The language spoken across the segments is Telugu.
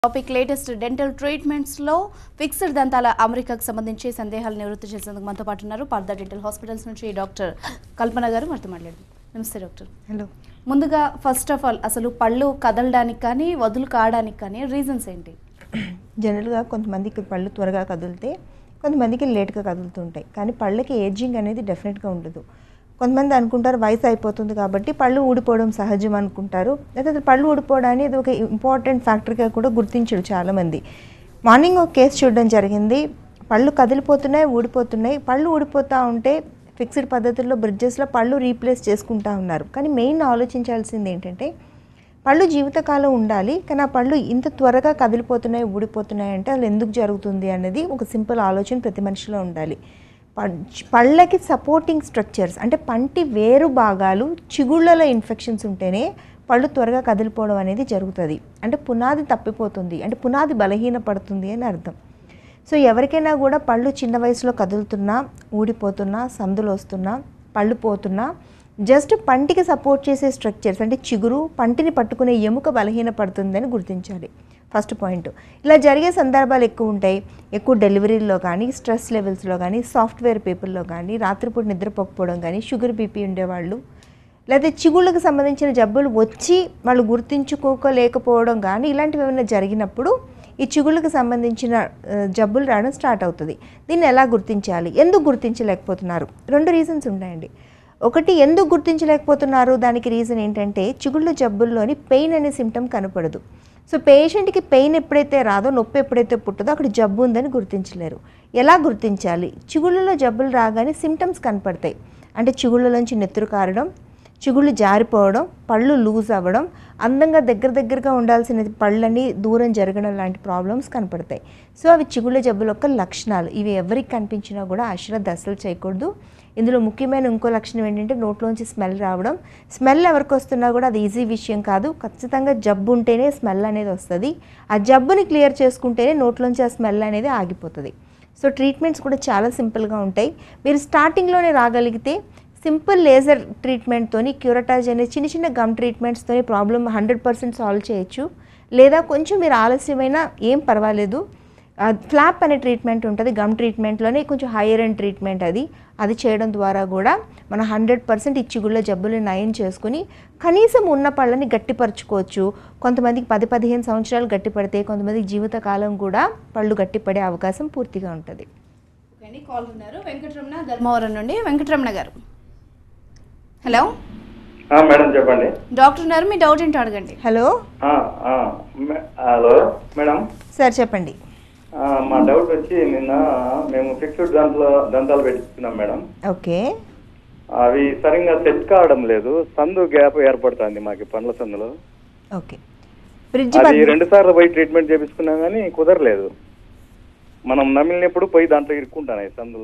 టాపిక్ లేటెస్ట్ డెంటల్ ట్రీట్మెంట్స్ లో ఫిక్స్డ్ దంతాల అమెరికాకు సంబంధించి సందేహాలు నివృత్తి చేసేందుకు మనతో పాటు ఉన్నారు పార్థ డెంటల్ హాస్పిటల్స్ నుంచి డాక్టర్ కల్పన గారు మనతో మాట్లాడదు నమస్తే డాక్టర్ హలో ముందుగా ఫస్ట్ ఆఫ్ ఆల్ అసలు పళ్ళు కదలడానికి కానీ వదులు కావడానికి కానీ రీజన్స్ ఏంటి జనరల్గా కొంతమందికి పళ్ళు త్వరగా కదులుతే కొంతమందికి లేట్గా కదులుతుంటాయి కానీ పళ్ళకి ఏజింగ్ అనేది డెఫినెట్గా ఉండదు కొంతమంది అనుకుంటారు వయసు అయిపోతుంది కాబట్టి పళ్ళు ఊడిపోవడం సహజం అనుకుంటారు లేకపోతే పళ్ళు ఊడిపోవడాన్ని ఇది ఒక ఇంపార్టెంట్ ఫ్యాక్టర్గా కూడా గుర్తించడు చాలామంది మార్నింగ్ ఒక కేసు చూడడం జరిగింది పళ్ళు కదిలిపోతున్నాయి ఊడిపోతున్నాయి పళ్ళు ఊడిపోతూ ఉంటే ఫిక్స్డ్ పద్ధతుల్లో బ్రిడ్జెస్లో పళ్ళు రీప్లేస్ చేసుకుంటా ఉన్నారు కానీ మెయిన్ ఆలోచించాల్సింది ఏంటంటే పళ్ళు జీవితకాలం ఉండాలి కానీ ఆ పళ్ళు ఇంత త్వరగా కదిలిపోతున్నాయి ఊడిపోతున్నాయి అంటే అసలు ఎందుకు జరుగుతుంది అనేది ఒక సింపుల్ ఆలోచన ప్రతి మనిషిలో ఉండాలి ప- పళ్ళకి సపోర్టింగ్ స్ట్రక్చర్స్ అంటే పంటి వేరు భాగాలు చిగుళ్ళలో ఇన్ఫెక్షన్స్ ఉంటేనే పళ్ళు త్వరగా కదిలిపోవడం అనేది జరుగుతుంది అంటే పునాది తప్పిపోతుంది అంటే పునాది బలహీనపడుతుంది అని అర్థం సో ఎవరికైనా కూడా పళ్ళు చిన్న వయసులో కదులుతున్నా ఊడిపోతున్నా సందులు వస్తున్నా పళ్ళు పోతున్నా జస్ట్ పంటికి సపోర్ట్ చేసే స్ట్రక్చర్స్ అంటే చిగురు పంటిని పట్టుకునే ఎముక బలహీనపడుతుందని గుర్తించాలి ఫస్ట్ పాయింట్ ఇలా జరిగే సందర్భాలు ఎక్కువ ఉంటాయి ఎక్కువ డెలివరీల్లో కానీ స్ట్రెస్ లెవెల్స్లో కానీ సాఫ్ట్వేర్ పీపుల్లో కానీ రాత్రిపూట నిద్రపోకపోవడం కానీ షుగర్ బీపీ ఉండేవాళ్ళు లేదా చిగుళ్ళకు సంబంధించిన జబ్బులు వచ్చి వాళ్ళు గుర్తించుకోలేకపోవడం కానీ ఇలాంటివి ఏమైనా జరిగినప్పుడు ఈ చిగుళ్ళకు సంబంధించిన ఆ, జబ్బులు రావడం స్టార్ట్ అవుతుంది దీన్ని ఎలా గుర్తించాలి ఎందుకు గుర్తించలేకపోతున్నారు రెండు రీజన్స్ ఉన్నాయండి ఒకటి ఎందుకు గుర్తించలేకపోతున్నారు దానికి రీజన్ ఏంటంటే చిగుళ్ళ జబ్బుల్లోని పెయిన్ అనే సిమ్టమ్ కనపడదు సో పేషెంట్కి పెయిన్ ఎప్పుడైతే రాదో నొప్పి ఎప్పుడైతే పుట్టదో అక్కడ జబ్బు ఉందని గుర్తించలేరు ఎలా గుర్తించాలి చిగుళ్ళలో జబ్బులు రాగానే సిమ్టమ్స్ కనపడతాయి అంటే చిగుళ్ళలోంచి నెత్తురు కారడం చిగుళ్ళు జారిపోవడం పళ్ళు లూజ్ అవ్వడం అందంగా దగ్గర దగ్గరగా ఉండాల్సిన పళ్ళని దూరం జరగడం లాంటి ప్రాబ్లమ్స్ కనపడతాయి సో అవి చిగుళ్ళ జబ్బుల యొక్క లక్షణాలు ఇవి ఎవరికి కనిపించినా కూడా అశ్రద్ధ అస్సలు చేయకూడదు ఇందులో ముఖ్యమైన ఇంకో లక్షణం ఏంటంటే నోట్లోంచి స్మెల్ రావడం స్మెల్ ఎవరికి వస్తున్నా కూడా అది ఈజీ విషయం కాదు ఖచ్చితంగా జబ్బు ఉంటేనే స్మెల్ అనేది వస్తుంది ఆ జబ్బుని క్లియర్ చేసుకుంటేనే నోట్లోంచి ఆ స్మెల్ అనేది ఆగిపోతుంది సో ట్రీట్మెంట్స్ కూడా చాలా సింపుల్గా ఉంటాయి మీరు స్టార్టింగ్లోనే రాగలిగితే సింపుల్ లేజర్ ట్రీట్మెంట్తోని క్యూరటాజ్ అనే చిన్న చిన్న గమ్ ట్రీట్మెంట్స్తోని ప్రాబ్లమ్ హండ్రెడ్ పర్సెంట్ సాల్వ్ చేయొచ్చు లేదా కొంచెం మీరు ఆలస్యమైనా ఏం పర్వాలేదు ఫ్లాప్ అనే ట్రీట్మెంట్ ఉంటుంది గమ్ ట్రీట్మెంట్లోనే కొంచెం హైయర్ అండ్ ట్రీట్మెంట్ అది అది చేయడం ద్వారా కూడా మన హండ్రెడ్ పర్సెంట్ ఇచ్చిగుళ్ళ జబ్బులు నయం చేసుకుని కనీసం ఉన్న పళ్ళని గట్టిపరచుకోవచ్చు కొంతమందికి పది పదిహేను సంవత్సరాలు గట్టిపడితే కొంతమందికి జీవితకాలం కూడా పళ్ళు గట్టిపడే అవకాశం పూర్తిగా ఉంటుంది ఓకే అండి కాల్ ఉన్నారు వెంకటరమణ ధర్మవరం నుండి వెంకటరమణ గారు హలో ఆ, మేడం చెప్పండి డాక్టర్ ఉన్నారు మీ డౌట్ ఏంటో అడగండి హలో ఆ, ఆ, మే- హలో మేడం సార్ చెప్పండి ఆ, మా డౌట్ వచ్చి నిన్న మేము ఫిక్స్డ్ దంతాలు దంతాలు పెట్టించుకున్నాం మేడం ఓకే అవి సరిగ్గా సెట్ కావడం లేదు సందు గ్యాప్ ఏర్పడుతుంది మాకు పండ్ల సందులో ఓకే బ్రిడ్జ్ అది రెండు సార్లు పోయి ట్రీట్మెంట్ చేపించుకున్నాం కానీ కుదరలేదు మనం నమిలినప్పుడు పోయి దాంట్లో ఇరుక్కుంటాను ఈ సందులో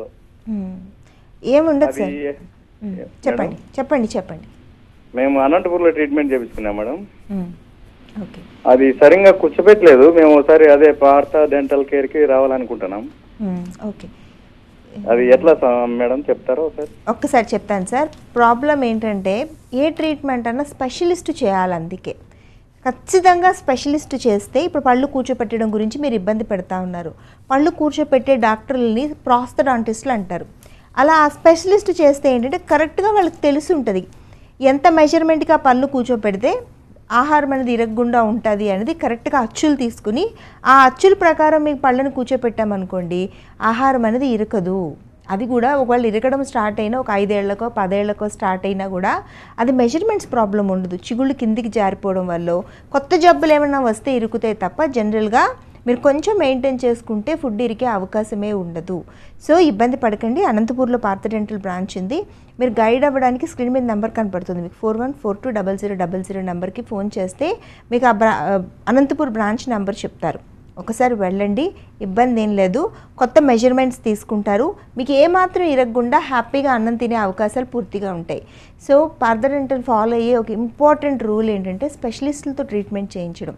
ఏముండదు అది సార్ మ్మ్. చెప్పండి చెప్పండి చెప్పండి మేము అనంతపూర్లో ట్రీట్మెంట్ చేపించుకున్నాం మేడం మ్మ్. ఓకే అది సరిగ్గా కూర్చోపెట్టలేదు మేము ఒకసారి అదే పార్త డెంటల్ కేర్కి రావాలనుకుంటున్నాం మ్మ్. ఓకే అది ఎట్లా స- మేడం చెప్తారా ఒకసారి ఒక్కసారి చెప్తాను సార్ ప్రాబ్లం ఏంటంటే ఏ ట్రీట్మెంట్ అన్నా స్పెషలిస్ట్ చేయాలి అందుకే ఖచ్చితంగా స్పెషలిస్ట్ చేస్తే ఇప్పుడు పళ్ళు కూర్చోపెట్టడం గురించి మీరు ఇబ్బంది పెడతా ఉన్నారు పళ్ళు కూర్చోపెట్టే డాక్టర్లని ప్రాస్థడాంటిస్టులు అంటారు అలా ఆ స్పెషలిస్ట్ చేస్తే ఏంటంటే కరెక్ట్గా వాళ్ళకి తెలిసి ఉంటుంది ఎంత మెజర్మెంట్గా పళ్ళు కూర్చోపెడితే ఆహారం అనేది ఇరగకుండా ఉంటుంది అనేది కరెక్ట్గా అచ్చులు తీసుకుని ఆ అచ్చుల ప్రకారం మీకు పళ్ళను కూర్చోపెట్టామనుకోండి ఆహారం అనేది ఇరకదు అది కూడా ఒకవేళ ఇరగడం స్టార్ట్ అయినా ఒక ఐదేళ్లకో పదేళ్లకో స్టార్ట్ అయినా కూడా అది మెజర్మెంట్స్ ప్రాబ్లం ఉండదు చిగుళ్ళు కిందికి జారిపోవడం వల్ల కొత్త జబ్బులు ఏమైనా వస్తే ఇరుకుతాయి తప్ప జనరల్గా మీరు కొంచెం మెయింటైన్ చేసుకుంటే ఫుడ్ ఇరికే అవకాశమే ఉండదు సో ఇబ్బంది పడకండి అనంతపూర్లో పార్థ డెంటల్ బ్రాంచ్ ఉంది మీరు గైడ్ అవ్వడానికి స్క్రీన్ మీద నెంబర్ కనపడుతుంది మీకు four one four two double zero double zero నెంబర్కి ఫోన్ చేస్తే మీకు ఆ బ్రా అనంతపూర్ బ్రాంచ్ నెంబర్ చెప్తారు ఒకసారి వెళ్ళండి ఇబ్బంది ఏం లేదు కొత్త మెజర్మెంట్స్ తీసుకుంటారు మీకు ఏమాత్రం ఇరగకుండా హ్యాపీగా అన్నం తినే అవకాశాలు పూర్తిగా ఉంటాయి సో పార్థ డెంటల్ ఫాలో అయ్యే ఒక ఇంపార్టెంట్ రూల్ ఏంటంటే స్పెషలిస్టులతో ట్రీట్మెంట్ చేయించడం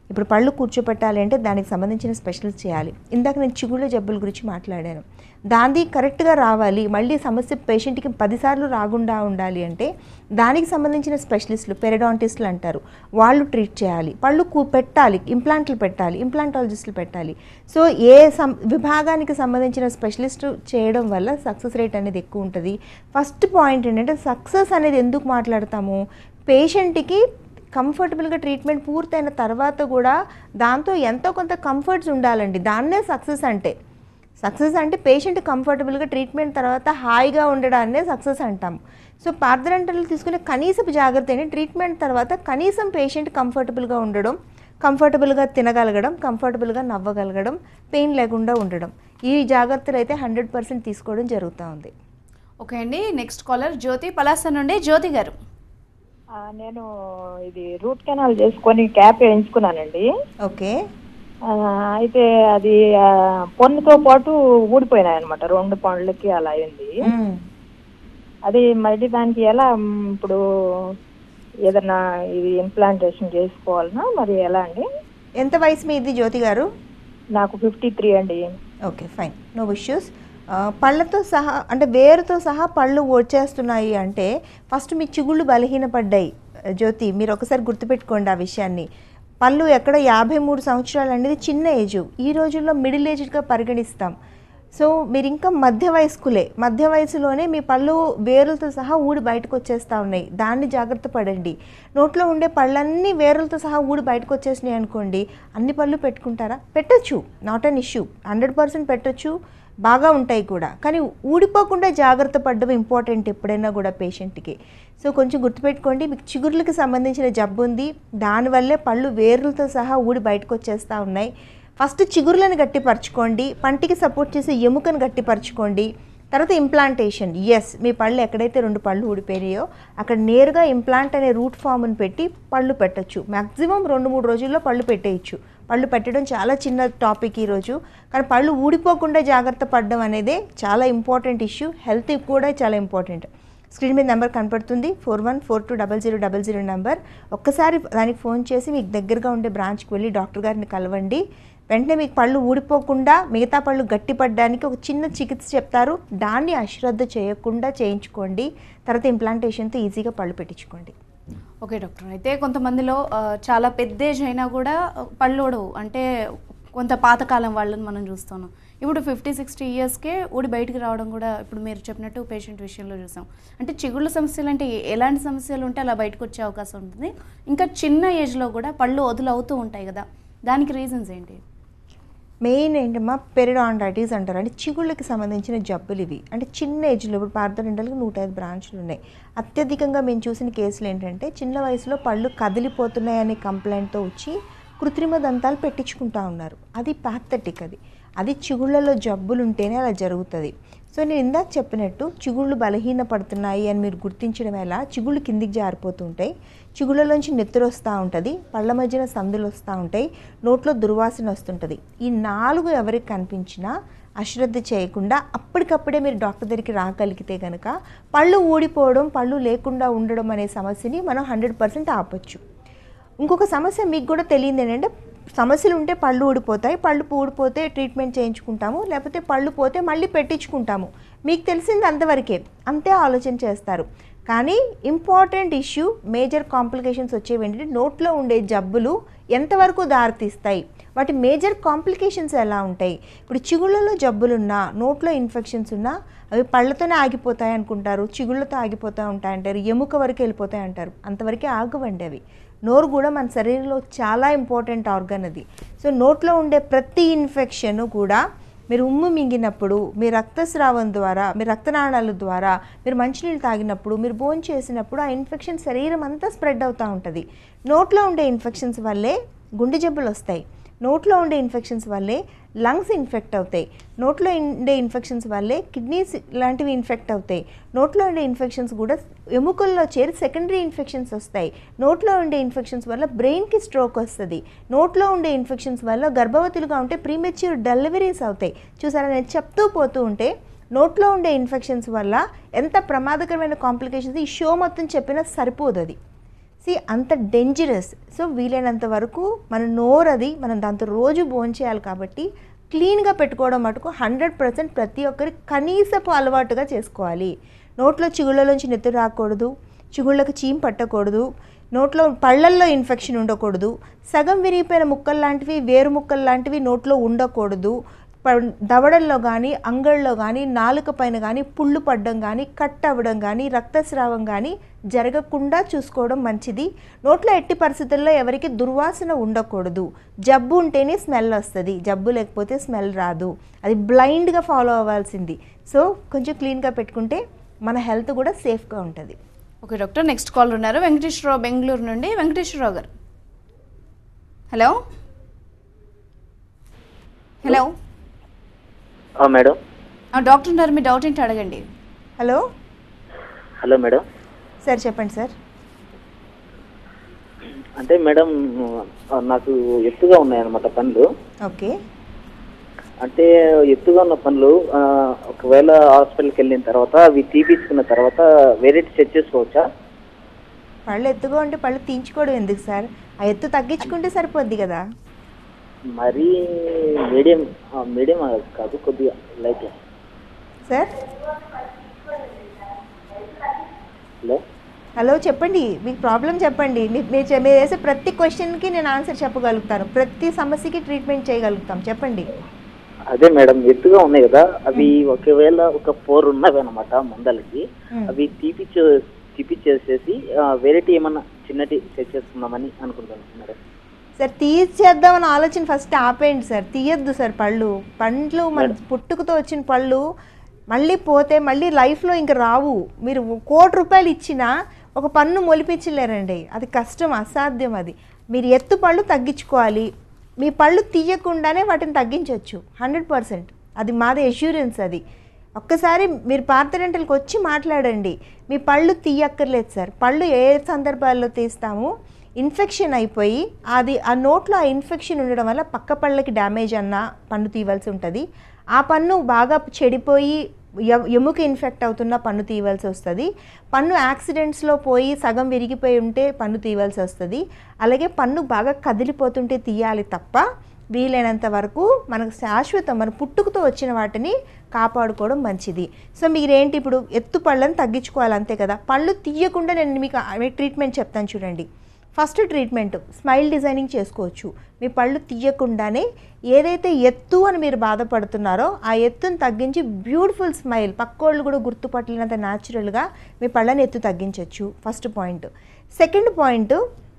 ఇప్పుడు పళ్ళు కూర్చోపెట్టాలి అంటే దానికి సంబంధించిన స్పెషలిస్ట్ చేయాలి ఇందాక నేను చిగుళ్ళ జబ్బుల గురించి మాట్లాడాను దాన్ని కరెక్ట్గా రావాలి మళ్ళీ సమస్య పేషెంట్కి పదిసార్లు రాకుండా ఉండాలి అంటే దానికి సంబంధించిన స్పెషలిస్టులు పెరడాంటిస్టులు అంటారు వాళ్ళు ట్రీట్ చేయాలి పళ్ళు కూ పెట్టాలి ఇంప్లాంట్లు పెట్టాలి ఇంప్లాంటాలజిస్టులు పెట్టాలి సో ఏ సం విభాగానికి సంబంధించిన స్పెషలిస్ట్ చేయడం వల్ల సక్సెస్ రేట్ అనేది ఎక్కువ ఉంటుంది ఫస్ట్ పాయింట్ ఏంటంటే సక్సెస్ అనేది ఎందుకు మాట్లాడతాము పేషెంట్కి కంఫర్టబుల్గా ట్రీట్మెంట్ పూర్తయిన తర్వాత కూడా దాంతో ఎంతో కొంత కంఫర్ట్స్ ఉండాలండి దాన్నే సక్సెస్ అంటే సక్సెస్ అంటే పేషెంట్ కంఫర్టబుల్గా ట్రీట్మెంట్ తర్వాత హాయిగా ఉండడాన్నే సక్సెస్ అంటాం సో పార్థరెంటల్ తీసుకునే కనీసపు జాగ్రత్త ఏంటి ట్రీట్మెంట్ తర్వాత కనీసం పేషెంట్ కంఫర్టబుల్గా ఉండడం కంఫర్టబుల్గా తినగలగడం కంఫర్టబుల్గా నవ్వగలగడం పెయిన్ లేకుండా ఉండడం ఈ జాగ్రత్తలు అయితే హండ్రెడ్ పర్సెంట్ తీసుకోవడం జరుగుతూ ఉంది ఓకే అండి నెక్స్ట్ కాలర్ జ్యోతి పలాస నుండి జ్యోతి గారు ఆ, నేను ఇది రూట్ కెనాల్ చేసుకొని క్యాప్ వేయించుకున్నానండి ఓకే ఆ, అయితే అది ఆ, పొన్నుతో పాటు ఊడిపోయినాయి అనమాట రెండు పండ్లకి అలా అయింది మ్మ్. అది మళ్ళీ దానికి ఎలా మ్, ఇప్పుడు ఏదన్నా ఇది ఇంప్లాంటేషన్ చేసుకోవాలనా మరి ఎలా అండి ఎంత వయసు మీది జ్యోతి గారు నాకు ఫిఫ్టీ త్రీ అండి ఓకే ఫైన్ నో ఇష్యూస్ పళ్ళతో సహా అంటే వేరుతో సహా పళ్ళు వచ్చేస్తున్నాయి అంటే ఫస్ట్ మీ చిగుళ్ళు బలహీనపడ్డాయి ఆ, జ్యోతి మీరు ఒకసారి గుర్తుపెట్టుకోండి ఆ విషయాన్ని పళ్ళు ఎక్కడ యాభై మూడు సంవత్సరాలు అనేది చిన్న ఏజ్ ఈ రోజుల్లో మిడిల్ ఏజ్గా పరిగణిస్తాం సో మీరు ఇంకా మధ్య వయస్కులే మధ్య వయసులోనే మీ పళ్ళు వేరులతో సహా ఊడి బయటకు వచ్చేస్తూ ఉన్నాయి దాన్ని జాగ్రత్త పడండి నోట్లో ఉండే పళ్ళన్నీ వేరులతో సహా ఊడి బయటకు వచ్చేసినాయి అనుకోండి అన్ని పళ్ళు పెట్టుకుంటారా పెట్టచ్చు not an issue hundred percent పెట్టచ్చు బాగా ఉంటాయి కూడా కానీ ఊడిపోకుండా జాగ్రత్త పడడం ఇంపార్టెంట్ ఎప్పుడైనా కూడా పేషెంట్కి సో కొంచెం గుర్తుపెట్టుకోండి మీకు చిగుర్లకు సంబంధించిన జబ్బు ఉంది దానివల్లే పళ్ళు వేర్లతో సహా ఊడి బయటకు వచ్చేస్తూ ఉన్నాయి ఫస్ట్ చిగుర్లను గట్టిపరచుకోండి పంటికి సపోర్ట్ చేసే ఎముకను గట్టిపరచుకోండి తర్వాత ఇంప్లాంటేషన్ ఎస్ మీ పళ్ళు ఎక్కడైతే రెండు పళ్ళు ఊడిపోయాయో అక్కడ నేరుగా ఇంప్లాంట్ అనే రూట్ ఫామ్ని పెట్టి పళ్ళు పెట్టచ్చు మ్యాక్సిమం రెండు మూడు రోజుల్లో పళ్ళు పెట్టేయచ్చు పళ్ళు పెట్టడం చాలా చిన్న టాపిక్ ఈరోజు కానీ పళ్ళు ఊడిపోకుండా జాగ్రత్త పడడం అనేది చాలా ఇంపార్టెంట్ ఇష్యూ హెల్త్ కూడా చాలా ఇంపార్టెంట్ స్క్రీన్ మీద నెంబర్ కనపడుతుంది four one four two double zero double zero number ఒక్కసారి దానికి ఫోన్ చేసి మీకు దగ్గరగా ఉండే బ్రాంచ్కి వెళ్ళి డాక్టర్ గారిని కలవండి వెంటనే మీకు పళ్ళు ఊడిపోకుండా మిగతా పళ్ళు గట్టిపడడానికి ఒక చిన్న చికిత్స చెప్తారు దాన్ని అశ్రద్ధ చేయకుండా చేయించుకోండి తర్వాత ఇంప్లాంటేషన్తో ఈజీగా పళ్ళు పెట్టించుకోండి ఓకే డాక్టర్ అయితే కొంతమందిలో ఆ, చాలా పెద్ద ఏజ్ అయినా కూడా ఆ, పళ్ళు ఊడవు అంటే కొంత పాతకాలం వాళ్ళని మనం చూస్తున్నాం ఇప్పుడు ఫిఫ్టీ సిక్స్టీ ఇయర్స్కే ఊడి బయటికి రావడం కూడా ఇప్పుడు మీరు చెప్పినట్టు పేషెంట్ విషయంలో చూసాం అంటే చిగుళ్ళ సమస్యలు అంటే ఎలాంటి సమస్యలు ఉంటే అలా బయటకు వచ్చే అవకాశం ఉంటుంది ఇంకా చిన్న ఏజ్లో కూడా పళ్ళు వదులవుతూ ఉంటాయి కదా దానికి రీజన్స్ ఏంటి మెయిన్ ఏంటమ్మా పెరిడాండైటిస్ అంటారు అంటే చిగుళ్ళకి సంబంధించిన జబ్బులు ఇవి అంటే చిన్న ఏజ్లో ఇప్పుడు పార్థరెంటల్కి నూట ఐదు బ్రాంచ్లు ఉన్నాయి అత్యధికంగా మేము చూసిన కేసులు ఏంటంటే చిన్న వయసులో పళ్ళు కదిలిపోతున్నాయనే కంప్లైంట్తో వచ్చి కృత్రిమ దంతాలు పెట్టించుకుంటా ఉన్నారు అది పాథెటిక్ అది అది చిగుళ్ళలో జబ్బులు ఉంటేనే అలా జరుగుతుంది సో నేను ఇందాక చెప్పినట్టు చిగుళ్ళు బలహీనపడుతున్నాయి అని మీరు గుర్తించడం ఎలా చిగుళ్ళు కిందికి జారిపోతుంటాయి చిగుళ్ళలోంచి నెత్తురు వస్తూ ఉంటుంది పళ్ళ మధ్యన సందులు వస్తూ ఉంటాయి నోట్లో దుర్వాసన వస్తుంటుంది ఈ నాలుగు ఎవరికి కనిపించినా అశ్రద్ధ చేయకుండా అప్పటికప్పుడే మీరు డాక్టర్ దగ్గరికి రాగలిగితే కనుక పళ్ళు ఊడిపోవడం పళ్ళు లేకుండా ఉండడం అనే సమస్యని మనం హండ్రెడ్ పర్సెంట్ ఆపొచ్చు ఇంకొక సమస్య మీకు కూడా తెలియదు ఏంటంటే సమస్యలు ఉంటే పళ్ళు ఊడిపోతాయి పళ్ళు ఊడిపోతే ట్రీట్మెంట్ చేయించుకుంటాము లేకపోతే పళ్ళు పోతే మళ్ళీ పెట్టించుకుంటాము మీకు తెలిసింది అంతవరకే అంతే ఆలోచన చేస్తారు కానీ ఇంపార్టెంట్ ఇష్యూ మేజర్ కాంప్లికేషన్స్ వచ్చేవి ఏంటంటే నోట్లో ఉండే జబ్బులు ఎంతవరకు దారితీస్తాయి వాటి మేజర్ కాంప్లికేషన్స్ ఎలా ఉంటాయి ఇప్పుడు చిగుళ్ళలో జబ్బులున్నా నోట్లో ఇన్ఫెక్షన్స్ ఉన్నా అవి పళ్ళతోనే ఆగిపోతాయి అనుకుంటారు చిగుళ్ళతో ఆగిపోతూ ఉంటాయి అంటారు ఎముక వరకు వెళ్ళిపోతాయి అంటారు అంతవరకే ఆగవండి అవి నోరు కూడా మన శరీరంలో చాలా ఇంపార్టెంట్ ఆర్గన్ అది సో నోట్లో ఉండే ప్రతి ఇన్ఫెక్షన్ కూడా మీరు ఉమ్ము మింగినప్పుడు మీ రక్తస్రావం ద్వారా మీ రక్తనాళాల ద్వారా మీరు మంచినీళ్ళు తాగినప్పుడు మీరు భోజనం చేసినప్పుడు ఆ ఇన్ఫెక్షన్ శరీరం అంతా స్ప్రెడ్ అవుతూ ఉంటుంది నోట్లో ఉండే ఇన్ఫెక్షన్స్ వల్లే గుండె జబ్బులు వస్తాయి నోట్లో ఉండే ఇన్ఫెక్షన్స్ వల్లే లంగ్స్ ఇన్ఫెక్ట్ అవుతాయి నోట్లో ఉండే ఇన్ఫెక్షన్స్ వల్లే కిడ్నీస్ లాంటివి ఇన్ఫెక్ట్ అవుతాయి నోట్లో ఉండే ఇన్ఫెక్షన్స్ కూడా ఎముకల్లో చేరి సెకండరీ ఇన్ఫెక్షన్స్ వస్తాయి నోట్లో ఉండే ఇన్ఫెక్షన్స్ వల్ల బ్రెయిన్కి స్ట్రోక్ వస్తుంది నోట్లో ఉండే ఇన్ఫెక్షన్స్ వల్ల గర్భవతులుగా ఉంటే ప్రీమెచ్యూర్ డెలివరీస్ అవుతాయి చూసారా నేను చెప్తూ పోతూ ఉంటే నోట్లో ఉండే ఇన్ఫెక్షన్స్ వల్ల ఎంత ప్రమాదకరమైన కాంప్లికేషన్స్ ఈ షో మొత్తం చెప్పినా సరిపోదు అది సి అంత డేంజరస్ సో వీలైనంత వరకు మన నోరది మనం దాంతో రోజు భోంచేయాలి కాబట్టి క్లీన్గా పెట్టుకోవడం మటుకు హండ్రెడ్ పర్సెంట్ ప్రతి ఒక్కరి కనీసపు అలవాటుగా చేసుకోవాలి నోట్లో చిగుళ్ళలోంచి నెత్తురు రాకూడదు చిగుళ్ళకి చీమ్ పట్టకూడదు నోట్లో పళ్ళల్లో ఇన్ఫెక్షన్ ఉండకూడదు సగం విరిగిపోయిన ముక్కలు లాంటివి వేరు ముక్కలు లాంటివి నోట్లో ఉండకూడదు ప- దవడల్లో కానీ అంగళ్ళలో కానీ నాలుక పైన కానీ పుళ్ళు పడడం కానీ కట్ అవ్వడం కానీ రక్తస్రావం కానీ జరగకుండా చూసుకోవడం మంచిది నోట్లో ఎట్టి పరిస్థితుల్లో ఎవరికి దుర్వాసన ఉండకూడదు జబ్బు ఉంటేనే స్మెల్ వస్తుంది జబ్బు లేకపోతే స్మెల్ రాదు అది బ్లైండ్గా ఫాలో అవ్వాల్సింది సో కొంచెం క్లీన్గా పెట్టుకుంటే మన హెల్త్ కూడా సేఫ్గా ఉంటుంది ఓకే డాక్టర్ నెక్స్ట్ కాల్ ఉన్నారు వెంకటేశ్వరరావు బెంగళూరు నుండి వెంకటేశ్వరరావు గారు హలో హలో ఆ, మేడం ఆ, డాక్టర్ ఉన్నారు మీ డౌట్ ఏంటి అడగండి హలో హలో మేడం సార్ చెప్పండి సార్ అంటే మేడం ఆ, నాకు ఎత్తుగా ఉన్నాయన్నమాట పనులు ఓకే అంటే ఎత్తుగా ఉన్న పనులు ఆ, ఒకవేళ హాస్పిటల్కి వెళ్ళిన తర్వాత అవి తీపించుకున్న తర్వాత వేరే సెట్ చేసుకోవచ్చా పళ్ళు ఎత్తుగా ఉంటే పళ్ళు తీయించుకోవడం ఎందుకు సార్ ఆ ఎత్తు తగ్గించుకుంటే సరిపోద్ది కదా మరీ మీడియం ఆ, మీడియం కాదు కొద్దిగా లైట్ సార్ హలో హలో చెప్పండి మీకు ప్రాబ్లం చెప్పండి మీ- మీరు చె- మీరు వేసే ప్రతి క్వశ్చన్కి నేను ఆన్సర్ చెప్పగలుగుతాను ప్రతి సమస్యకి ట్రీట్మెంట్ చేయగలుగుతాం చెప్పండి అదే మేడం ఎత్తుగా ఉన్నాయి కదా అవి ఒకవేళ ఒక ఫోర్ ఉన్నవి అనమాట మందలకి మ్మ్. అవి తీపిచ్చే తీపిచ్చేసేసి వెరైటీ ఏమన్నా చిన్నటి సెట్ చేసుకుందామని అనుకుంటున్నాను మేడం సార్ తీసేద్దామని ఆలోచన ఫస్ట్ ఆపేయండి సార్ తీయద్దు సార్ పళ్ళు పండ్లు మన పుట్టుకతో వచ్చిన పళ్ళు మళ్ళీ పోతే మళ్ళీ లైఫ్లో ఇంక రావు మీరు కోటి రూపాయలు ఇచ్చినా ఒక పన్ను మొలిపించలేరండి అది కష్టం అసాధ్యం అది మీరు ఎత్తు పళ్ళు తగ్గించుకోవాలి మీ పళ్ళు తీయకుండానే వాటిని తగ్గించవచ్చు హండ్రెడ్ పర్సెంట్ అది మాది ఎష్యూరెన్స్ అది ఒక్కసారి మీరు పార్థరెంటల్కి వచ్చి మాట్లాడండి మీ పళ్ళు తీయక్కర్లేదు సార్ పళ్ళు ఏ సందర్భాల్లో తీస్తాము ఇన్ఫెక్షన్ అయిపోయి అది ఆ నోట్లో ఆ ఇన్ఫెక్షన్ ఉండడం వల్ల పక్క పళ్ళకి డ్యామేజ్ అన్న పన్ను తీయవలసి ఉంటుంది ఆ పన్ను బాగా చెడిపోయి ఎ- ఎముక ఇన్ఫెక్ట్ అవుతున్న పన్ను తీయవలసి వస్తుంది పన్ను యాక్సిడెంట్స్లో పోయి సగం విరిగిపోయి ఉంటే పన్ను తీయవలసి వస్తుంది అలాగే పన్ను బాగా కదిలిపోతుంటే తీయాలి తప్ప వీలైనంత వరకు మనకు శాశ్వతం మన పుట్టుకతో వచ్చిన వాటిని కాపాడుకోవడం మంచిది సో మీరేంటి ఇప్పుడు ఎత్తు పళ్ళని తగ్గించుకోవాలి అంతే కదా పళ్ళు తీయకుండా నేను మీకు ఆ- ట్రీట్మెంట్ చెప్తాను చూడండి ఫస్ట్ ట్రీట్మెంట్ స్మైల్ డిజైనింగ్ చేసుకోవచ్చు మీ పళ్ళు తీయకుండానే ఏదైతే ఎత్తు అని మీరు బాధపడుతున్నారో ఆ ఎత్తును తగ్గించి బ్యూటిఫుల్ స్మైల్ పక్కోళ్ళు కూడా గుర్తుపట్టలేనంత న్యాచురల్గా మీ పళ్ళని ఎత్తు తగ్గించవచ్చు ఫస్ట్ పాయింట్ సెకండ్ పాయింట్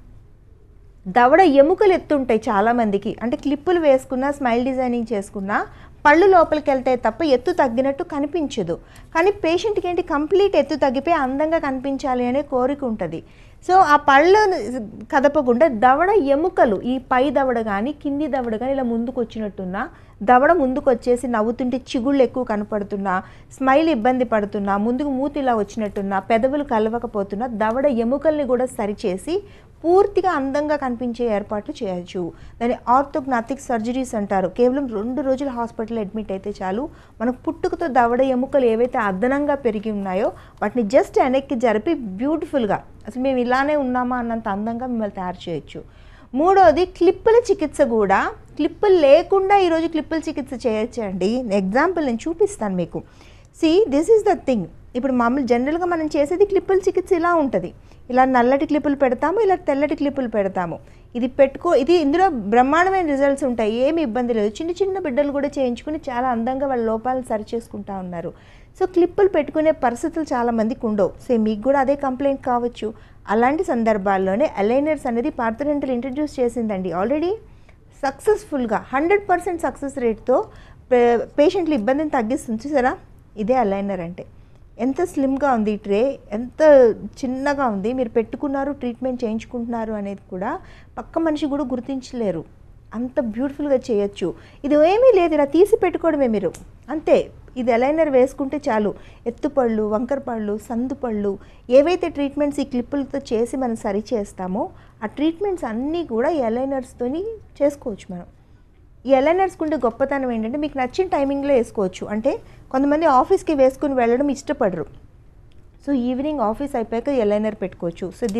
దవడ ఎముకలు ఎత్తుంటాయి చాలామందికి అంటే క్లిప్పులు వేసుకున్నా స్మైల్ డిజైనింగ్ చేసుకున్నా పళ్ళు లోపలికి వెళ్తాయి తప్ప ఎత్తు తగ్గినట్టు కనిపించదు కానీ పేషెంట్కి ఏంటి కంప్లీట్ ఎత్తు తగ్గిపోయి అందంగా కనిపించాలి అనే కోరిక ఉంటుంది సో ఆ పళ్ళు కదపకుండా దవడ ఎముకలు ఈ పై దవడ కానీ కింది దవడ కానీ ఇలా ముందుకు వచ్చినట్టున్నా దవడ ముందుకు వచ్చేసి నవ్వుతుంటే చిగుళ్ళు ఎక్కువ కనపడుతున్నా స్మైల్ ఇబ్బంది పడుతున్నా ముందుకు మూతి ఇలా వచ్చినట్టున్నా పెదవులు కలవకపోతున్నా దవడ ఎముకల్ని కూడా సరిచేసి పూర్తిగా అందంగా కనిపించే ఏర్పాట్లు చేయొచ్చు దాన్ని ఆర్థోగ్నాటిక్ సర్జరీస్ అంటారు కేవలం రెండు రోజులు హాస్పిటల్ అడ్మిట్ అయితే చాలు మనకు పుట్టుకతో దవడ ఎముకలు ఏవైతే అదనంగా పెరిగి ఉన్నాయో వాటిని జస్ట్ వెనక్కి జరిపి బ్యూటిఫుల్గా అసలు మేము ఇలానే ఉన్నామా అన్నంత అందంగా మిమ్మల్ని తయారు చేయొచ్చు మూడోది క్లిప్పుల చికిత్స కూడా క్లిప్పులు లేకుండా ఈరోజు క్లిప్పుల చికిత్స చేయొచ్చండి ఎగ్జాంపుల్ నేను చూపిస్తాను మీకు see this is the thing ఇప్పుడు మామూలు జనరల్గా మనం చేసేది క్లిప్పుల చికిత్స ఇలా ఉంటుంది ఇలా నల్లటి క్లిప్పులు పెడతాము ఇలా తెల్లటి క్లిప్పులు పెడతాము ఇది పెట్టుకో ఇది ఇందులో బ్రహ్మాండమైన రిజల్ట్స్ ఉంటాయి ఏమి ఇబ్బంది లేదు చిన్న చిన్న బిడ్డలు కూడా చేయించుకుని చాలా అందంగా వాళ్ళ లోపాలను సరి చేసుకుంటా ఉన్నారు సో క్లిప్పులు పెట్టుకునే పరిస్థితులు చాలా మందికి ఉండవు సో మీకు కూడా అదే కంప్లైంట్ కావచ్చు అలాంటి సందర్భాల్లోనే అలైనర్స్ అనేది పార్థరెంటల్ ఇంట్రడ్యూస్ చేసిందండి ఆల్రెడీ సక్సెస్ఫుల్గా హండ్రెడ్ పర్సెంట్ సక్సెస్ రేట్తో పేషెంట్ల ఇబ్బందిని తగ్గిస్తుంది చూసారా ఇదే అలైనర్ అంటే ఎంత స్లిమ్గా ఉంది ఈ ట్రే ఎంత చిన్నగా ఉంది మీరు పెట్టుకున్నారు ట్రీట్మెంట్ చేయించుకుంటున్నారు అనేది కూడా పక్క మనిషి కూడా గుర్తించలేరు అంత బ్యూటిఫుల్గా చేయొచ్చు ఇది ఏమీ లేదు ఇలా తీసి పెట్టుకోవడమే మీరు అంతే ఇది ఎలైనర్ వేసుకుంటే చాలు ఎత్తుపళ్ళు వంకరపళ్ళు సందుపళ్ళు ఏవైతే ట్రీట్మెంట్స్ ఈ క్లిప్పులతో చేసి మనం సరి చేస్తామో ఆ ట్రీట్మెంట్స్ అన్నీ కూడా ఈ ఎలైనర్స్తోని చేసుకోవచ్చు మనం ఈ ఎలైనర్స్ కుండే గొప్పతనం ఏంటంటే మీకు నచ్చిన టైమింగ్లో వేసుకోవచ్చు అంటే కొంతమంది ఆఫీస్కి వేసుకుని వెళ్ళడం ఇష్టపడరు సో ఈవినింగ్ ఆఫీస్ అయిపోయాక ఎలైనర్ పెట్టుకోవచ్చు సో దిస్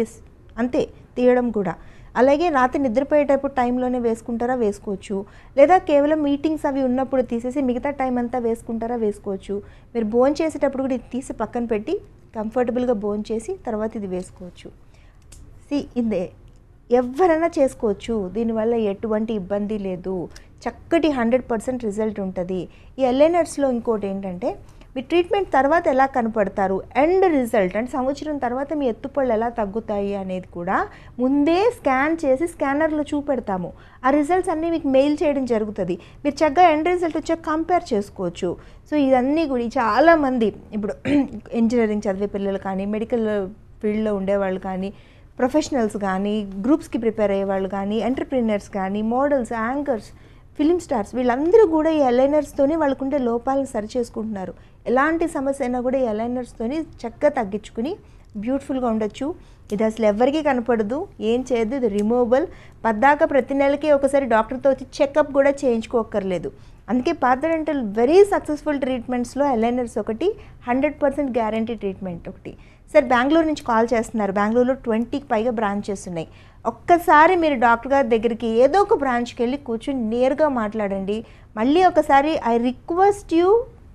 అంతే తీయడం కూడా అలాగే రాత్రి నిద్రపోయేటప్పుడు టైంలోనే వేసుకుంటారా వేసుకోవచ్చు లేదా కేవలం మీటింగ్స్ అవి ఉన్నప్పుడు తీసేసి మిగతా టైం అంతా వేసుకుంటారా వేసుకోవచ్చు మీరు బోన్ చేసేటప్పుడు కూడా ఇది తీసి పక్కన పెట్టి కంఫర్టబుల్గా బోన్ చేసి తర్వాత ఇది వేసుకోవచ్చు సి ఇదే ఎవరైనా చేసుకోవచ్చు దీనివల్ల ఎటువంటి ఇబ్బంది లేదు చక్కటి హండ్రెడ్ పర్సెంట్ రిజల్ట్ ఉంటుంది ఈ ఎల్ఎన్ఆర్స్లో ఇంకోటి ఏంటంటే మీ ట్రీట్మెంట్ తర్వాత ఎలా కనపడతారు ఎండ్ రిజల్ట్ అంటే సంవత్సరం తర్వాత మీ ఎత్తుపళ్ళు ఎలా తగ్గుతాయి అనేది కూడా ముందే స్కాన్ చేసి స్కానర్లో చూపెడతాము ఆ రిజల్ట్స్ అన్నీ మీకు మెయిల్ చేయడం జరుగుతుంది మీరు చక్కగా ఎండ్ రిజల్ట్ వచ్చాక కంపేర్ చేసుకోవచ్చు సో ఇవన్నీ కూడా చాలామంది ఇప్పుడు ఇంజనీరింగ్ చదివే పిల్లలు కానీ మెడికల్ ఫీల్డ్లో ఉండేవాళ్ళు కానీ ప్రొఫెషనల్స్ కానీ గ్రూప్స్కి ప్రిపేర్ అయ్యే వాళ్ళు కానీ ఎంటర్ప్రీనర్స్ కానీ మోడల్స్ యాంకర్స్ ఫిలిం స్టార్స్ వీళ్ళందరూ కూడా ఈ అలైనర్స్తోనే వాళ్ళకుండే లోపాలను సరి చేసుకుంటున్నారు ఎలాంటి సమస్య అయినా కూడా ఈ అలైనర్స్తోని చక్కగా తగ్గించుకుని బ్యూటిఫుల్గా ఉండొచ్చు ఇది అసలు ఎవరికీ కనపడదు ఏం చేయదు ఇది రిమూవబుల్ పద్దాక ప్రతి నెలకి ఒకసారి డాక్టర్తో వచ్చి చెకప్ కూడా చేయించుకోక్కర్లేదు అందుకే పాత డెంటల్ వెరీ సక్సెస్ఫుల్ ట్రీట్మెంట్స్లో అలైనర్స్ ఒకటి హండ్రెడ్ పర్సెంట్ గ్యారంటీ ట్రీట్మెంట్ ఒకటి సార్ బెంగళూరు నుంచి కాల్ చేస్తున్నారు బెంగళూరులో ట్వంటీకి పైగా బ్రాంచెస్ ఉన్నాయి ఒక్కసారి మీరు డాక్టర్ గారి దగ్గరికి ఏదో ఒక బ్రాంచ్కి వెళ్ళి కూర్చుని నేరుగా మాట్లాడండి మళ్ళీ ఒకసారి ఐ రిక్వెస్ట్ యూ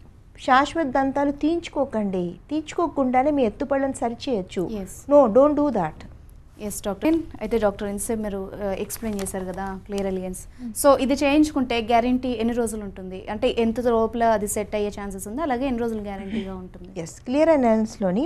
శాశ్వత దంతాలు తీయించుకోకండి తీయించుకోకుండానే మీ ఎత్తుపళ్ళని సరిచేయచ్చు Yes. No don't do that yes doctor అయితే డాక్టర్ ఇన్సేపు మీరు ఎక్స్ప్లెయిన్ చేశారు కదా క్లియర్ ఎలియన్స్ సో ఇది చేయించుకుంటే గ్యారంటీ ఎన్ని రోజులు ఉంటుంది అంటే ఎంత లోపల అది సెట్ అయ్యే ఛాన్సెస్ ఉంది అలాగే ఎన్ని రోజులు గ్యారంటీగా ఉంటుంది ఎస్ క్లియర్ అలైనర్స్లోని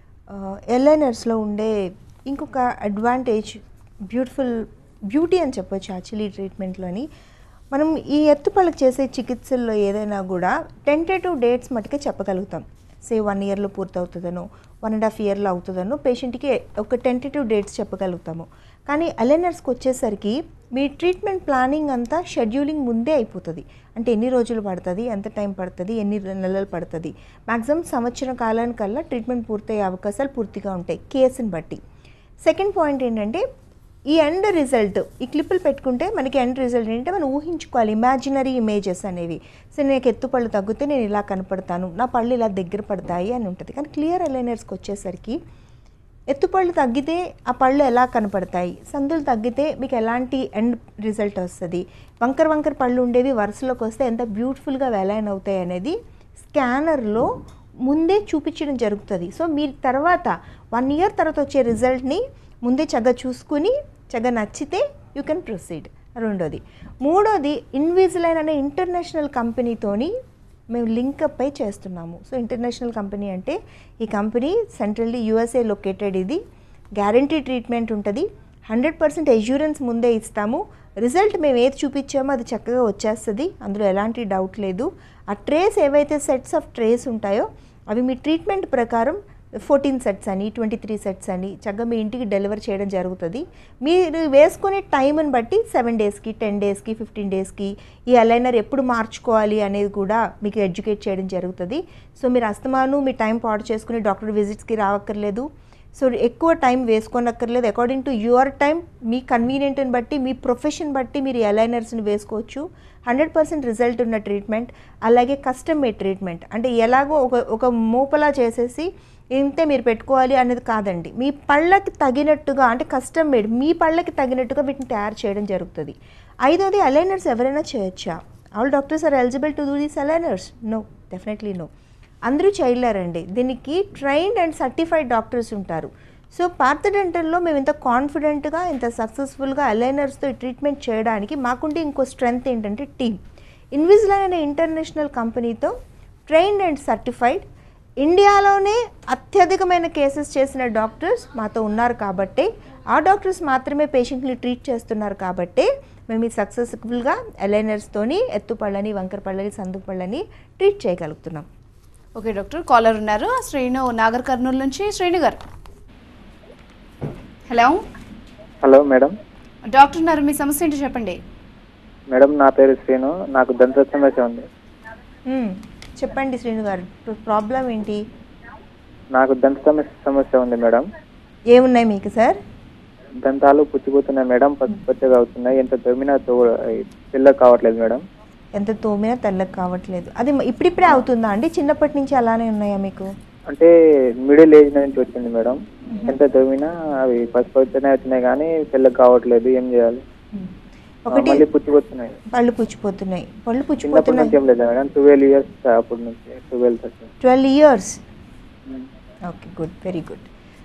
ఎల్ఐనర్స్లో ఉండే ఇంకొక అడ్వాంటేజ్ బ్యూటిఫుల్ బ్యూటీ అని చెప్పొచ్చు యాక్చువల్లీ ట్రీట్మెంట్లోని మనం ఈ ఎత్తుపళ్ళకి చేసే చికిత్సల్లో ఏదైనా కూడా టెంటేటివ్ డేట్స్ మటుకే చెప్పగలుగుతాం సే వన్ ఇయర్లో పూర్తవుతుందనో వన్ అండ్ హాఫ్ ఇయర్లో అవుతుందనో పేషెంట్కి ఒక టెంటేటివ్ డేట్స్ చెప్పగలుగుతాము కానీ అలైనర్స్కి వచ్చేసరికి మీ ట్రీట్మెంట్ ప్లానింగ్ అంతా షెడ్యూలింగ్ ముందే అయిపోతుంది అంటే ఎన్ని రోజులు పడుతుంది ఎంత టైం పడుతుంది ఎన్ని నెలలు పడుతుంది మ్యాక్సిమం సంవత్సరం కాలానికల్లా ట్రీట్మెంట్ పూర్తయ్యే అవకాశాలు పూర్తిగా ఉంటాయి కేసుని బట్టి సెకండ్ పాయింట్ ఏంటంటే ఈ ఎండ్ రిజల్ట్ ఈ క్లిప్పులు పెట్టుకుంటే మనకి ఎండ్ రిజల్ట్ ఏంటంటే మనం ఊహించుకోవాలి ఇమాజినరీ ఇమేజెస్ అనేవి సో నాకు ఎత్తుపళ్ళు తగ్గితే నేను ఇలా కనపడతాను నా పళ్ళు ఇలా దగ్గర పడతాయి అని ఉంటుంది కానీ క్లియర్ అలైనర్స్కి వచ్చేసరికి ఎత్తుపళ్ళు తగ్గితే ఆ పళ్ళు ఎలా కనపడతాయి సందులు తగ్గితే మీకు ఎలాంటి ఎండ్ రిజల్ట్ వస్తుంది వంకర వంకర పళ్ళు ఉండేవి వరుసలోకి వస్తే ఎంత బ్యూటిఫుల్గా వెలైన్ అవుతాయి అనేది స్కానర్లో ముందే చూపించడం జరుగుతుంది సో మీరు తర్వాత వన్ ఇయర్ తర్వాత వచ్చే రిజల్ట్ని ముందే చక్కగా చూసుకుని చక్కగా నచ్చితే యూ కెన్ ప్రొసీడ్ రెండోది మూడోది ఇన్విజిలైన్ అనే ఇంటర్నేషనల్ కంపెనీతోని మేము లింకప్ అయి చేస్తున్నాము సో ఇంటర్నేషనల్ కంపెనీ అంటే ఈ కంపెనీ సెంట్రల్లీ యూఎస్ఏ లొకేటెడ్ ఇది గ్యారంటీ ట్రీట్మెంట్ ఉంటుంది హండ్రెడ్ పర్సెంట్ ఎష్యూరెన్స్ ముందే ఇస్తాము రిజల్ట్ మేము ఏది చూపించామో అది చక్కగా వచ్చేస్తుంది అందులో ఎలాంటి డౌట్ లేదు ఆ ట్రేస్ ఏవైతే సెట్స్ ఆఫ్ ట్రేస్ ఉంటాయో అవి మీ ట్రీట్మెంట్ ప్రకారం ఫోర్టీన్ సెట్స్ అని ట్వంటీ త్రీ సెట్స్ అని చక్కగా మీ ఇంటికి డెలివర్ చేయడం జరుగుతుంది మీరు వేసుకునే టైంని బట్టి సెవెన్ డేస్కి టెన్ డేస్కి ఫిఫ్టీన్ డేస్కి ఈ అలైనర్ ఎప్పుడు మార్చుకోవాలి అనేది కూడా మీకు ఎడ్యుకేట్ చేయడం జరుగుతుంది సో మీరు అస్తమాను మీ టైం పాడు చేసుకుని డాక్టర్ విజిట్స్కి రావక్కర్లేదు సో ఎక్కువ టైం వేసుకోనక్కర్లేదు అకార్డింగ్ టు యువర్ టైం మీ కన్వీనియంట్ని బట్టి మీ ప్రొఫెషన్ బట్టి మీరు అలైనర్స్ని వేసుకోవచ్చు హండ్రెడ్ పర్సెంట్ రిజల్ట్ ఉన్న ట్రీట్మెంట్ అలాగే కస్టమ్ మేడ్ ట్రీట్మెంట్ అంటే ఎలాగో ఒక ఒక మూపలా చేసేసి ఇంతే మీరు పెట్టుకోవాలి అనేది కాదండి మీ పళ్ళకి తగినట్టుగా అంటే కస్టమ్ మేడ్ మీ పళ్ళకి తగినట్టుగా వీటిని తయారు చేయడం జరుగుతుంది ఐదోది అలైనర్స్ ఎవరైనా చేయొచ్చా all doctors are eligible to do these aligners no definitely no అందరూ చేయలేరండి దీనికి ట్రైన్డ్ అండ్ సర్టిఫైడ్ డాక్టర్స్ ఉంటారు సో పార్థ డెంటల్లో మేము ఇంత కాన్ఫిడెంట్గా ఇంత సక్సెస్ఫుల్గా అలైనర్స్తో ట్రీట్మెంట్ చేయడానికి మాకుంటే ఇంకో స్ట్రెంగ్త్ ఏంటంటే టీమ్ ఇన్విజిలైన్ అనే ఇంటర్నేషనల్ కంపెనీతో ట్రైన్డ్ అండ్ సర్టిఫైడ్ ఇండియాలోనే అత్యధికమైన కేసెస్ చేసిన డాక్టర్స్ మాతో ఉన్నారు కాబట్టి ఆ డాక్టర్స్ మాత్రమే పేషెంట్ని ట్రీట్ చేస్తున్నారు కాబట్టి మేము ఈ సక్సెస్ఫుల్గా అలైనర్స్తోని ఎత్తుపళ్ళని వంకర పళ్ళని సందుకు పళ్ళని ట్రీట్ చేయగలుగుతున్నాం ఓకే డాక్టర్ కాలర్ ఉన్నారు శ్రీను నాగర్ కర్నూలు నుంచి శ్రీను గారు హలో హలో మేడం డాక్టర్ ఉన్నారు మీ సమస్య ఏంటో చెప్పండి మేడం నా పేరు శ్రీను నాకు దంత సమస్య ఉంది మ్మ్. చెప్పండి శ్రీను గారు ప్రాబ్లం ఏంటి నాకు దంత సమస్య సమస్య ఉంది మేడం ఏమున్నాయి మీకు సార్ దంతాలు పుచ్చిపోతున్నాయి మేడం పచ్చి పచ్చగా అవుతున్నాయి ఎంత తొమ్మినా తెల్ల కావట్లేదు మేడం ఎంత తోమినా తెల్లకి కావట్లేదు అది మ- ఇప్పుడిప్పుడే అవుతుందా అండి చిన్నప్పటి నుంచి అలానే ఉన్నాయా మీకు అంటే మిడిల్ ఏజ్ నుంచి వచ్చింది మేడం ఎంత తవ్వినా అవి పసుపు వచ్చినాయి వచ్చినాయి కానీ తెల్లగా కావట్లేదు ఏం చేయాలి ఆ, ఒకటి మళ్ళీ పుచ్చిపోతున్నాయి పళ్ళు పుచ్చిపోతున్నాయి పళ్ళు చిన్నప్పటి పుచ్చిపోతున్నాయి నుంచి ఏం లేదు మేడం ట్వెల్వ్ ఇయర్స్ అప్పటి నుంచి twelve thirteen twelve years okay good very good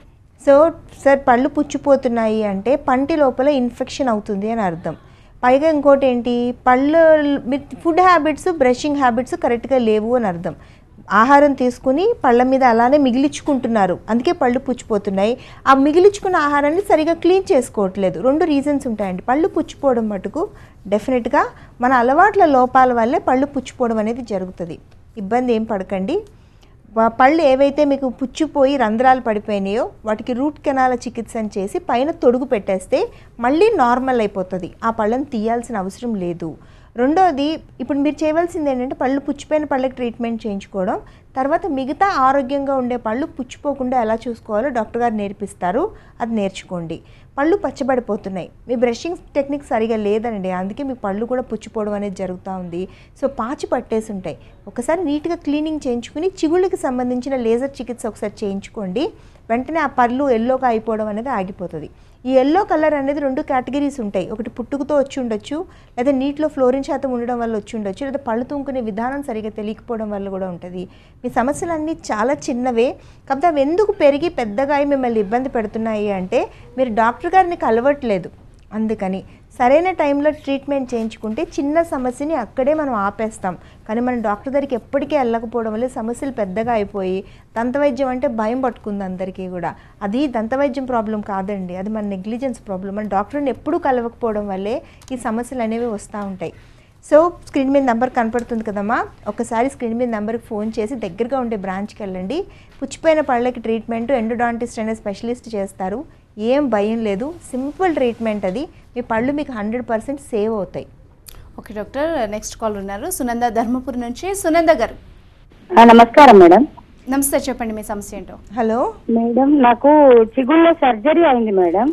so sir పళ్ళు పుచ్చిపోతున్నాయి అంటే పంటి లోపల ఇన్ఫెక్షన్ అవుతుంది అని అర్థం పైగా ఇంకోటి ఏంటి పళ్ళు ఫుడ్ హ్యాబిట్స్ బ్రషింగ్ హ్యాబిట్స్ కరెక్ట్గా లేవు అని అర్థం ఆహారం తీసుకుని పళ్ళ మీద అలానే మిగిలించుకుంటున్నారు అందుకే పళ్ళు పుచ్చిపోతున్నాయి ఆ మిగిలించుకున్న ఆహారాన్ని సరిగా క్లీన్ చేసుకోవట్లేదు రెండు రీజన్స్ ఉంటాయండి పళ్ళు పుచ్చిపోవడం మటుకు డెఫినెట్గా మన అలవాట్ల లోపాల వల్లే పళ్ళు పుచ్చిపోవడం అనేది జరుగుతుంది ఇబ్బంది ఏం పడకండి వా- పళ్ళు ఏవైతే మీకు పుచ్చిపోయి రంధ్రాలు పడిపోయినాయో వాటికి రూట్ కెనాల చికిత్సను చేసి పైన తొడుగు పెట్టేస్తే మళ్ళీ నార్మల్ అయిపోతుంది ఆ పళ్ళని తీయాల్సిన అవసరం లేదు రెండోది ఇప్పుడు మీరు చేయవలసింది ఏంటంటే పళ్ళు పుచ్చిపోయిన పళ్ళకి ట్రీట్మెంట్ చేయించుకోవడం తర్వాత మిగతా ఆరోగ్యంగా ఉండే పళ్ళు పుచ్చిపోకుండా ఎలా చూసుకోవాలో డాక్టర్ గారు నేర్పిస్తారు అది నేర్చుకోండి పళ్ళు పచ్చబడిపోతున్నాయి మీ బ్రషింగ్ టెక్నిక్ సరిగా లేదండి అందుకే మీ పళ్ళు కూడా పుచ్చిపోవడం అనేది జరుగుతూ ఉంది సో పాచి పట్టేసి ఉంటాయి ఒకసారి నీట్గా క్లీనింగ్ చేయించుకుని చిగుళ్ళకి సంబంధించిన లేజర్ చికిత్స ఒకసారి చేయించుకోండి వెంటనే ఆ పళ్ళు ఎల్లోగా అయిపోవడం అనేది ఆగిపోతుంది ఈ ఎల్లో కలర్ అనేది రెండు కేటగిరీస్ ఉంటాయి ఒకటి పుట్టుకతో వచ్చి ఉండొచ్చు లేదా నీటిలో ఫ్లోరిన్ శాతం ఉండడం వల్ల వచ్చి ఉండొచ్చు లేదా పళ్ళు తుంకునే విధానం సరిగా తెలియకపోవడం వల్ల కూడా ఉంటుంది మీ సమస్యలన్నీ చాలా చిన్నవే కాకపోతే అవి ఎందుకు పెరిగి పెద్దగా అయి మిమ్మల్ని ఇబ్బంది పెడుతున్నాయి అంటే మీరు డాక్టర్ గారిని కలవట్లేదు అందుకని సరైన టైంలో ట్రీట్మెంట్ చేయించుకుంటే చిన్న సమస్యని అక్కడే మనం ఆపేస్తాం కానీ మనం డాక్టర్ దగ్గరికి ఎప్పటికీ వెళ్ళకపోవడం వల్ల సమస్యలు పెద్దగా అయిపోయి దంతవైద్యం అంటే భయం పట్టుకుంది అందరికీ కూడా అది దంతవైద్యం ప్రాబ్లం కాదండి అది మన నెగ్లిజెన్స్ ప్రాబ్లం మన డాక్టర్ని ఎప్పుడూ కలవకపోవడం వల్లే ఈ సమస్యలు అనేవి వస్తూ ఉంటాయి సో స్క్రీన్ మీద నెంబర్ కనపడుతుంది కదమ్మా ఒకసారి స్క్రీన్ మీద నెంబర్కి ఫోన్ చేసి దగ్గరగా ఉండే బ్రాంచ్కి వెళ్ళండి పుచ్చిపోయిన పళ్ళకి ట్రీట్మెంట్ ఎండోడాంటిస్ట్ అనే స్పెషలిస్ట్ చేస్తారు ఏం భయం లేదు సింపుల్ ట్రీట్మెంట్ అది మీ పళ్ళు మీకు హండ్రెడ్ పర్సెంట్ సేవ్ అవుతాయి ఓకే డాక్టర్ నెక్స్ట్ కాల్ ఉన్నారు సునంద ధర్మపురి నుంచి సునంద గారు ఆ, నమస్కారం మేడం నమస్తే చెప్పండి మీ సమస్య ఏంటో హలో మేడం నాకు చిగుళ్ళ సర్జరీ అయింది మేడం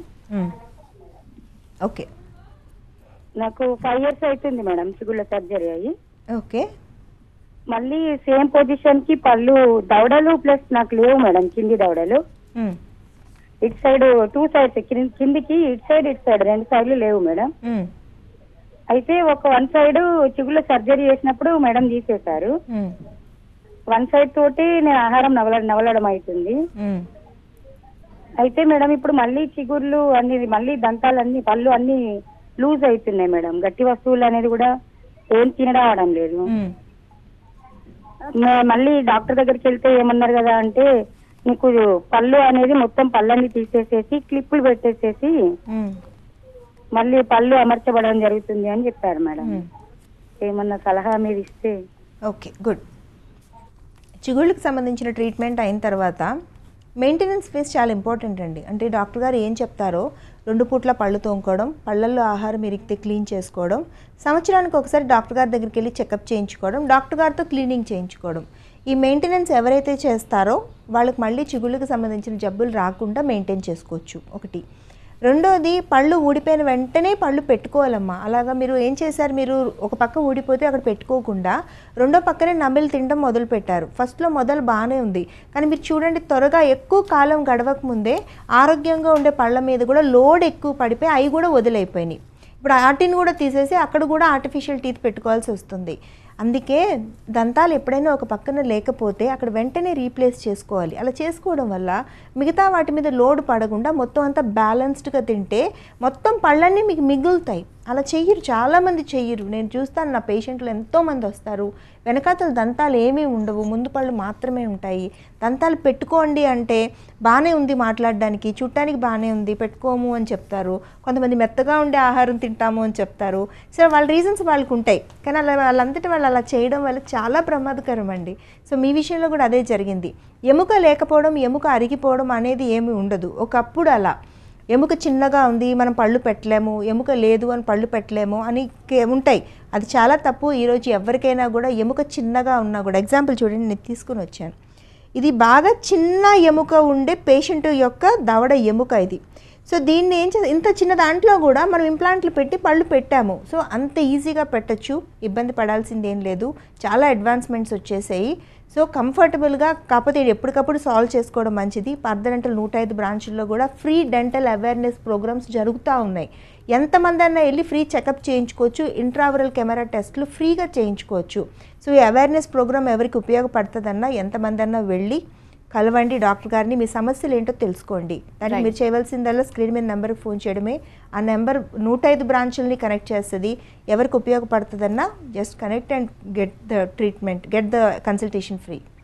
ఓకే నాకు ఫైవ్ ఇయర్స్ అవుతుంది మేడం చిగుళ్ళ సర్జరీ అయ్యి ఓకే మళ్ళీ సేమ్ పొజిషన్ కి పళ్ళు దవడలు ప్లస్ నాకు లేవు మేడం కింది దవడలు ఇటు సైడ్ టూ సైడ్స్ కిందికి ఇటు సైడ్ ఇటు సైడ్ రెండు సైడ్లు లేవు మేడం అయితే ఒక వన్ సైడ్ చిగుళ్ళ సర్జరీ చేసినప్పుడు మేడం తీసేశారు వన్ సైడ్ తోటి నేను ఆహారం నవల నవలడం అవుతుంది అయితే మేడం ఇప్పుడు మళ్ళీ చిగుర్లు అన్ని మళ్ళీ దంతాలు అన్ని పళ్ళు అన్ని లూజ్ అవుతున్నాయి మేడం గట్టి వస్తువులు అనేది కూడా ఏం తినరావడం లేదు మే- మళ్ళీ డాక్టర్ దగ్గరికి వెళ్తే ఏమన్నారు కదా అంటే నీకు పళ్ళు అనేది మొత్తం పళ్ళన్ని తీసేసేసి క్లిప్పులు పెట్టేసేసి మళ్ళీ పళ్ళు అమర్చబడడం జరుగుతుంది అని చెప్పారు మేడం ఏమన్నా సలహా మీరు ఇస్తే ఓకే గుడ్ చిగుళ్ళకి సంబంధించిన ట్రీట్మెంట్ అయిన తర్వాత మెయింటెనెన్స్ ఫేస్ చాలా ఇంపార్టెంట్ అండి అంటే డాక్టర్ గారు ఏం చెప్తారో రెండు పూట్ల పళ్ళు తోముకోవడం పళ్ళల్లో ఆహారం ఇరిగితే క్లీన్ చేసుకోవడం సంవత్సరానికి ఒకసారి డాక్టర్ గారి దగ్గరికి వెళ్ళి చెకప్ చేయించుకోవడం డాక్టర్ గారితో క్లీనింగ్ చేయించుకోవడం ఈ మెయింటెనెన్స్ ఎవరైతే చేస్తారో వాళ్ళకి మళ్ళీ చిగుళ్ళకి సంబంధించిన జబ్బులు రాకుండా మెయింటైన్ చేసుకోవచ్చు ఒకటి రెండోది పళ్ళు ఊడిపోయిన వెంటనే పళ్ళు పెట్టుకోవాలమ్మా అలాగా మీరు ఏం చేశారు మీరు ఒక పక్క ఊడిపోతే అక్కడ పెట్టుకోకుండా రెండో పక్కనే నమిలి తినడం మొదలు పెట్టారు ఫస్ట్లో మొదలు బాగానే ఉంది కానీ మీరు చూడండి త్వరగా ఎక్కువ కాలం గడవక ముందే ఆరోగ్యంగా ఉండే పళ్ళ మీద కూడా లోడ్ ఎక్కువ పడిపోయి అవి కూడా వదిలైపోయినాయి ఇప్పుడు వాటిని కూడా తీసేసి అక్కడ కూడా ఆర్టిఫిషియల్ టీత్ పెట్టుకోవాల్సి వస్తుంది అందుకే దంతాలు ఎప్పుడైనా ఒక పక్కన లేకపోతే అక్కడ వెంటనే రీప్లేస్ చేసుకోవాలి అలా చేసుకోవడం వల్ల మిగతా వాటి మీద లోడ్ పడకుండా మొత్తం అంతా బ్యాలెన్స్డ్గా తింటే మొత్తం పళ్ళన్నీ మీకు మిగులుతాయి అలా చెయ్యరు చాలామంది చెయ్యరు నేను చూస్తాను నా పేషెంట్లు ఎంతోమంది వస్తారు వెనకాతల దంతాలు ఏమీ ఉండవు ముందు పళ్ళు మాత్రమే ఉంటాయి దంతాలు పెట్టుకోండి అంటే బాగానే ఉంది మాట్లాడడానికి చూడటానికి బాగానే ఉంది పెట్టుకోము అని చెప్తారు కొంతమంది మెత్తగా ఉండే ఆహారం తింటాము అని చెప్తారు సరే వాళ్ళ రీజన్స్ వాళ్ళకు ఉంటాయి కానీ అలా వాళ్ళంతటి వాళ్ళు అలా చేయడం వల్ల చాలా ప్రమాదకరం అండి సో మీ విషయంలో కూడా అదే జరిగింది ఎముక లేకపోవడం ఎముక అరిగిపోవడం అనేది ఏమీ ఉండదు ఒకప్పుడు అలా ఎముక చిన్నగా ఉంది మనం పళ్ళు పెట్టలేము ఎముక లేదు అని పళ్ళు పెట్టలేము అని కే- ఉంటాయి అది చాలా తప్పు ఈరోజు ఎవరికైనా కూడా ఎముక చిన్నగా ఉన్నా కూడా ఎగ్జాంపుల్ చూడండి నేను తీసుకుని వచ్చాను ఇది బాగా చిన్న ఎముక ఉండే పేషెంట్ యొక్క దవడ ఎముక ఇది సో దీన్ని ఏం చేసి ఇంత చిన్న దాంట్లో కూడా మనం ఇంప్లాంట్లు పెట్టి పళ్ళు పెట్టాము సో అంత ఈజీగా పెట్టచ్చు ఇబ్బంది పడాల్సింది ఏం లేదు చాలా అడ్వాన్స్మెంట్స్ వచ్చేసాయి సో కంఫర్టబుల్గా కాకపోతే ఇది ఎప్పటికప్పుడు సాల్వ్ చేసుకోవడం మంచిది పర్దనెంటల్ నూట ఐదు బ్రాంచుల్లో కూడా ఫ్రీ డెంటల్ అవేర్నెస్ ప్రోగ్రామ్స్ జరుగుతూ ఉన్నాయి ఎంతమంది అన్నా వెళ్ళి ఫ్రీ చెకప్ చేయించుకోవచ్చు ఇంట్రావరల్ కెమెరా టెస్ట్లు ఫ్రీగా చేయించుకోవచ్చు సో ఈ అవేర్నెస్ ప్రోగ్రామ్ ఎవరికి ఉపయోగపడుతుందన్నా ఎంతమంది అన్నా వెళ్ళి కలవండి డాక్టర్ గారిని మీ సమస్యలు ఏంటో తెలుసుకోండి దానికి Right. మీరు చేయవలసిందల్లా స్క్రీన్ మీద నెంబర్కి ఫోన్ చేయడమే ఆ నెంబర్ నూట ఐదు బ్రాంచుల్ని కనెక్ట్ చేస్తుంది ఎవరికి ఉపయోగపడుతుందన్నా just connect and get the treatment get the consultation free